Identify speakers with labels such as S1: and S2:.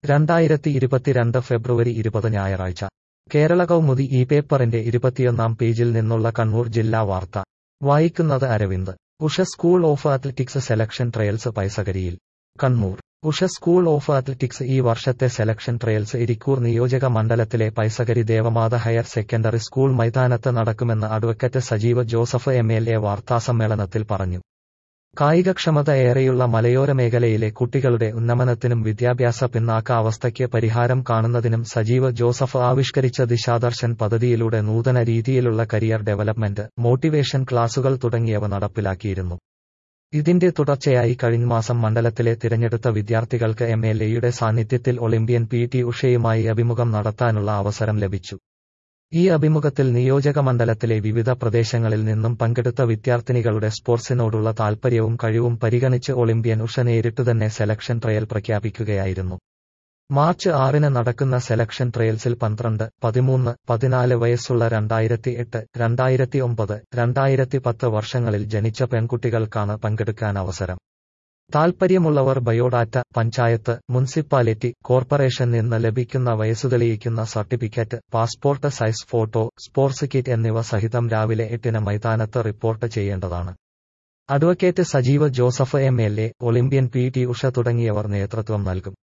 S1: രണ്ടായിരത്തി ഇരുപത്തിരണ്ട് ഫെബ്രുവരി ഇരുപത് ഞായറാഴ്ച കേരള കൗമുദി ഈ പേപ്പറിന്റെ ഇരുപത്തിയൊന്നാം പേജിൽ നിന്നുള്ള കണ്ണൂർ ജില്ലാ വാർത്ത വായിക്കുന്നത് Aravind Usha school of athletics selection trials പൈസകരിയിൽ Kannur Usha school of athletics ഈ വർഷത്തെ സെലക്ഷൻ ട്രയൽസ് ഇരിക്കൂർ നിയോജക മണ്ഡലത്തിലെ Paisakari Devamatha higher secondary school മൈതാനത്ത് നടക്കുമെന്ന് advocate Sajeev Joseph M L A വാർത്താസമ്മേളനത്തിൽ പറഞ്ഞു കായികക്ഷമത ഏറെയുള്ള മലയോര മേഖലയിലെ കുട്ടികളുടെ ഉന്നമനത്തിനും വിദ്യാഭ്യാസ പിന്നാക്ക അവസ്ഥയ്ക്ക് പരിഹാരം കാണുന്നതിനും സജീവ് ജോസഫ് ആവിഷ്കരിച്ച ദിശാദർശൻ പദ്ധതിയിലൂടെ നൂതന രീതിയിലുള്ള കരിയർ ഡെവലപ്മെന്റ് മോട്ടിവേഷൻ ക്ലാസുകൾ തുടങ്ങിയവ നടപ്പിലാക്കിയിരുന്നു ഇതിന്റെ തുടർച്ചയായി കഴിഞ്ഞ മാസം മണ്ഡലത്തിലെ തിരഞ്ഞെടുത്ത വിദ്യാർത്ഥികൾക്ക് എം എൽ എയുടെ സാന്നിധ്യത്തിൽ ഒളിമ്പ്യൻ പി ടി ഉഷയുമായി അഭിമുഖം നടത്താനുള്ള അവസരം ലഭിച്ചു ഈ അഭിമുഖത്തിൽ നിയോജക മണ്ഡലത്തിലെ വിവിധ പ്രദേശങ്ങളിൽ നിന്നും പങ്കെടുത്ത വിദ്യാർത്ഥിനികളുടെ സ്പോർട്സിനോടുള്ള താൽപര്യവും കഴിവും പരിഗണിച്ച് ഒളിമ്പ്യൻ ഉഷ നേരിട്ടുതന്നെ സെലക്ഷൻ ട്രയൽ പ്രഖ്യാപിക്കുകയായിരുന്നു മാർച്ച് ആറിന് നടക്കുന്ന സെലക്ഷൻ ട്രയൽസിൽ പന്ത്രണ്ട് പതിമൂന്ന് പതിനാല് വയസ്സുള്ള രണ്ടായിരത്തി എട്ട് രണ്ടായിരത്തി ഒമ്പത് രണ്ടായിരത്തി പത്ത് വർഷങ്ങളിൽ ജനിച്ച പെൺകുട്ടികൾക്കാണ് പങ്കെടുക്കാൻ അവസരം താൽപ്പര്യമുള്ളവർ ബയോഡാറ്റ പഞ്ചായത്ത് മുനിസിപ്പാലിറ്റി കോർപ്പറേഷൻ നിന്ന് ലഭിക്കുന്ന വയസ്സുതെളിയിക്കുന്ന certificate passport size photo sports kit എന്നിവ സഹിതം രാവിലെ എട്ടിന് മൈതാനത്ത് റിപ്പോർട്ട് ചെയ്യേണ്ടതാണ് advocate Sajeev Joseph M L A Olympian P T Usha തുടങ്ങിയവർ നേതൃത്വം നൽകും